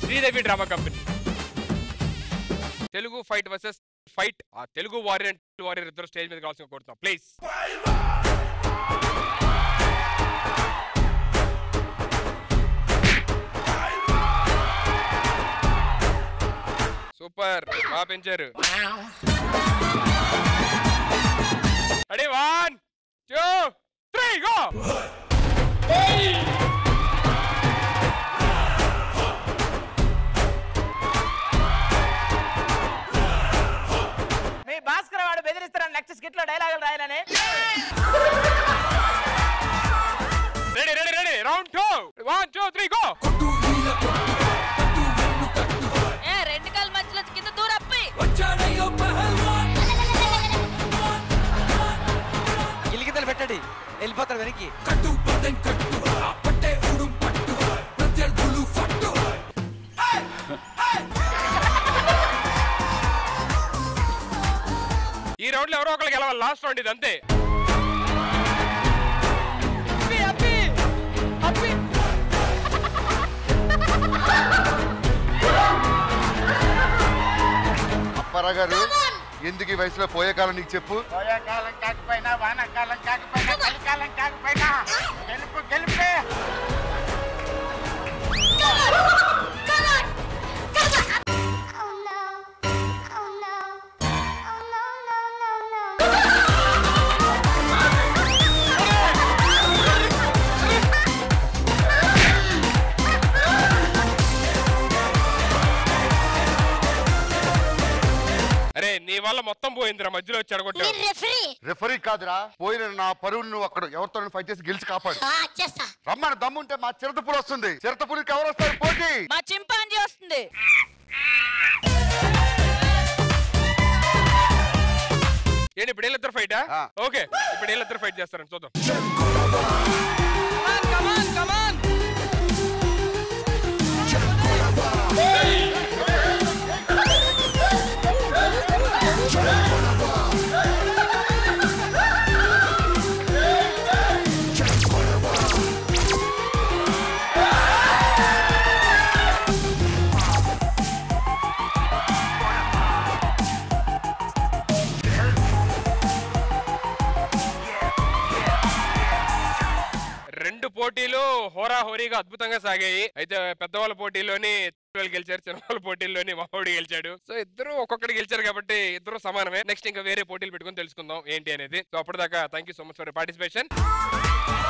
Sridevi drama company Telugu fight versus fight ఆ Telugu warrior and warrior ఇద్దరు stage మీద కావాల్సిన కోరుతాం ప్లీజ్ సూపర్ బాగా పెంచారు ready one two three go మీ భాస్కర్ వాడు బెదిరిస్తారని నెక్స్ట్ స్కిట్ లో డైలాగులు రాయాలని ready ready ready round two one two three go ఏ రెండు కాళ్ళ మధ్యలో కింద దూరప్పి గిలిగితలు పెట్టండి వెళ్ళిపోతారు వెనక్కి ఈ రౌండ్ లో ఎవరో ఒకరికి గెలవాలి లాస్ట్ రౌండ్ ఇది అంతే అప్పారా గారు ఎందుకు ఈ వయసులో పోయే కాలం నీకు చెప్పు కాలం కాకపోయినా వానాకాలం కాకపోయినా చలికాలం కాకపోయినా గెలుపు గెలుపే అరే నీ వల్ల మొత్తం పోయిందిరా మధ్యలో వచ్చి అడగొట్టావు రెఫరీ కాదురా పోయిన నా పరువులు నువ్వు అక్కడ ఎవరితో ఫైట్ చేసి గెలిచి కాపాడు రమ్మని దమ్ముంటే మా చిరతపురి వస్తుంది చిరతపురికి ఎవరు వస్తారు పోటీ మా చింపాంజీ వస్తుంది ఏంటి ఇప్పుడు వీళ్ళిద్దరు ఫైటా ఆ. ఓకే ఇప్పుడు వీళ్ళిద్దరు ఫైట్ చేస్తారని చూద్దాం రెండు పోటీలు హోరాహోరీగా అద్భుతంగా సాగాయి అయితే పెద్దవాళ్ళ పోటీలోని వాళ్ళు గెలిచారు చిన్నవాళ్ళ పోటీల్లోని మావాడు గెలిచాడు సో ఇద్దరు ఒక్కొక్కటి గెలిచారు కాబట్టి ఇద్దరు సమానమే నెక్స్ట్ ఇంకా వేరే పోటీలు పెట్టుకొని తెలుసుకుందాం ఏంటి అనేది సో అప్పటిదాకా thank you so much for participation